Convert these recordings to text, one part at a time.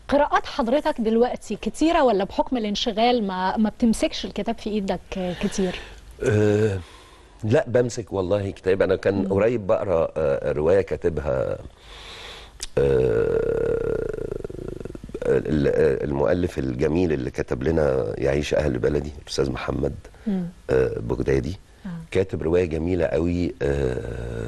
قراءات حضرتك دلوقتي كتيره ولا بحكم الانشغال ما ما بتمسكش الكتاب في ايدك كتير أه لا بمسك والله كتاب انا كان قريب بقرا آه، روايه كاتبها آه، ال- المؤلف الجميل اللي كتب لنا يعيش اهل بلدي الاستاذ محمد آه، بغدادي كاتب روايه جميله قوي آه،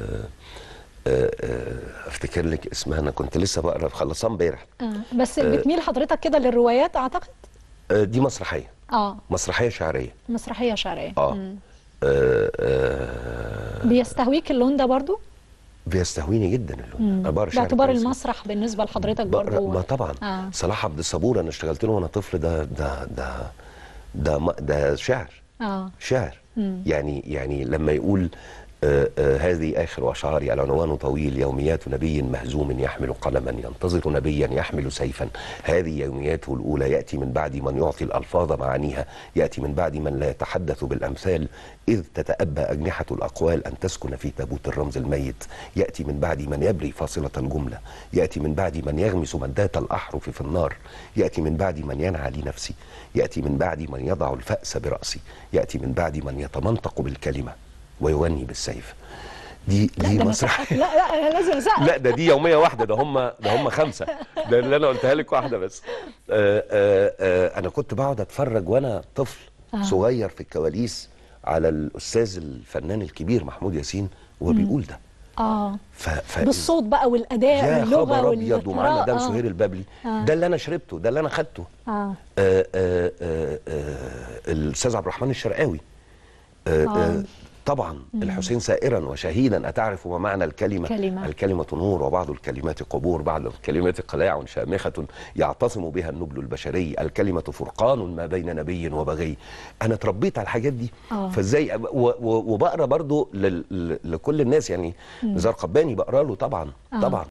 آه، آه، افتكر لك اسمها انا كنت لسه بقرا خلصها امبارح آه. بس بتميل حضرتك كده للروايات اعتقد آه، دي مسرحيه اه مسرحيه شعريه مسرحيه شعريه اه مم. آه، آه، بيستهويك اللون ده برضو بيستهويني جدا اللون انا بقرا شعر باعتبار كويس. المسرح بالنسبه لحضرتك بقرا برضو ما طبعا آه. صلاح عبد الصبور انا اشتغلت له وانا طفل ده ده ده ده ده, ده شعر اه شعر يعني يعني لما يقول آه آه هذه اخر اشعاري العنوان طويل يوميات نبي مهزوم يحمل قلما ينتظر نبيا يحمل سيفا هذه يومياته الاولى ياتي من بعد من يعطي الالفاظ معانيها ياتي من بعد من لا يتحدث بالامثال اذ تتابى اجنحه الاقوال ان تسكن في تابوت الرمز الميت ياتي من بعد من يبري فاصله الجمله ياتي من بعد من يغمس مدات الاحرف في النار ياتي من بعد من ينعى لنفسي ياتي من بعد من يضع الفاس براسي ياتي من بعد من يتمنطق بالكلمه ويغني بالسيف دي لا دي ده أنا مسرح سقف. لا لا أنا لازم اسقف لا ده دي يوميه واحده ده هم ده هم خمسه ده اللي انا قلتها لك واحده بس آآ آآ انا كنت بقعد اتفرج وانا طفل آه. صغير في الكواليس على الاستاذ الفنان الكبير محمود ياسين وهو بيقول ده اه ف... ف... بالصوت بقى والاداء يا واللغه خبر ابيض ومعاه والقراءة. مدام آه. سهير البابلي آه. ده اللي انا شربته ده اللي انا خدته اه آه، آه، آه، آه، الاستاذ عبد الرحمن الشرقاوي آه، آه، طبعا الحسين سائرا وشهيدا أتعرف ما معنى الكلمة كلمة. الكلمة نور وبعض الكلمات قبور بعض الكلمات قلاع شامخة يعتصم بها النبل البشري الكلمة فرقان ما بين نبي وبغي أنا اتربيت على الحاجات دي آه. فازاي أب- و- و- وبقرا برضو لل- ل- لكل الناس يعني نزار قباني بقرا له طبعا آه. طبعا